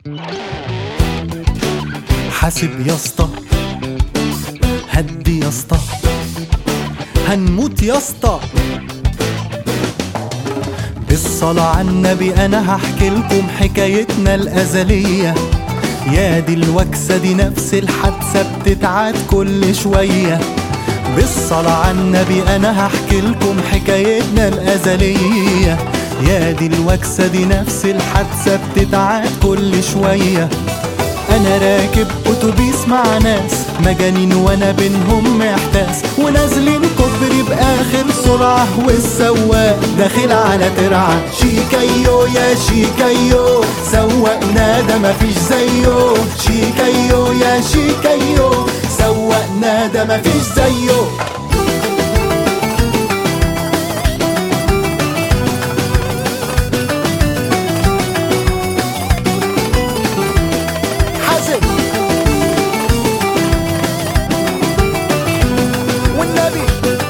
حاسب يا اسطى هدي يا اسطى هنموت يا اسطى بالصلاة على النبي أنا هحكي لكم حكايتنا الأزلية يا دي الوكسة دي نفس الحادثة بتتعاد كل شوية بالصلاة على النبي أنا هحكي لكم حكايتنا الأزلية يا دي الوكسة دي نفس الحادثة بتتعاد كل شوية انا راكب اتوبيس مع ناس مجانين وانا بينهم محتاس ونازلين كوبري باخر سرعه والسواق داخل على ترعه شيكايو يا شيكايو سوقنا ده مفيش زيه شيكايو يا شيكايو سوقنا ده مفيش زيه حاسب والنبي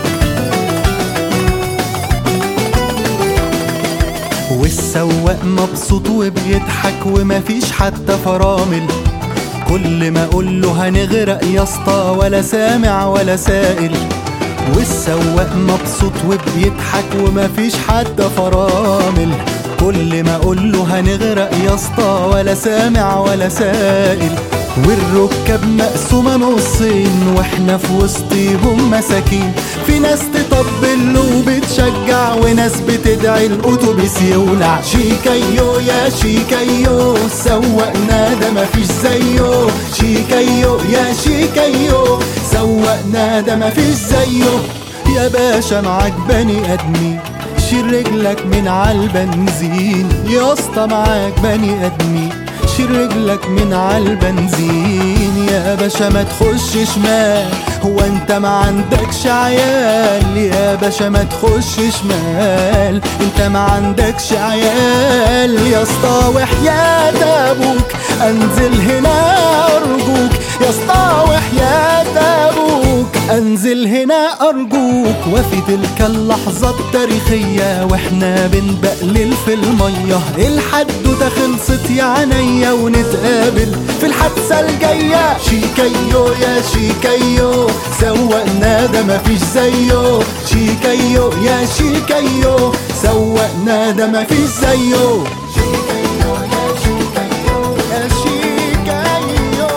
والسواق مبسوط وبيضحك ومفيش حتى فرامل كل ما اقول له هنغرق يا اسطى ولا سامع ولا سائل والسواق مبسوط وبيضحك ومفيش حتى فرامل كل ما اقول له هنغرق يا اسطى ولا سامع ولا سائل والركاب مقسومة نصين واحنا في وسطيهم مساكين في ناس تطبل له وبتشجع وناس بتدعي الاتوبيس يولع شيكايو يا شيكايو سوقنا ده مفيش زيه شيكايو يا شيكايو سوقنا ده مفيش زيه يا باشا معاك بني ادمين شيل رجلك من عالبنزين يا اسطى معاك بني ادمين شيل رجلك من عالبنزين يا باشا ما تخش شمال هو انت ما عندكش عيال يا باشا ما تخش شمال انت ما عندكش عيال يا اسطى وحياة ابوك انزل هنا ارجوك يا اسطى وحياة ابوك انزل هنا ارجوك وفي تلك اللحظة التاريخية واحنا بنبقلل في المية الحدوتة خلصت يا عينيا ونتقابل في الحادثة الجاية شيكايو يا شيكايو سوقنا ده مفيش زيه شيكايو يا شيكايو سوقنا ده مفيش زيه شيكايو يا شيكايو يا شيكايو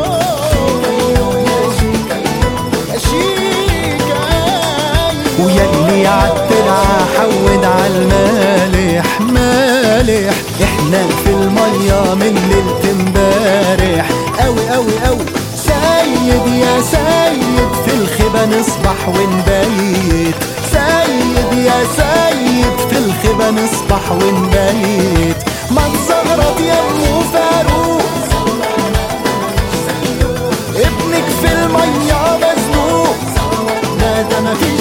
يا شيكايو ويا اللي عالترعة حود عالمالح مالح احنا في المية من ليلة امبارح اوي اوي اوي سيد يا سيد في الخيبة نصبح ونبيت سيد يا سيد في الخيبة نصبح ونبيت ما تزغرط يا ام فاروق ابنك في المية مزنوق لا ده مفيش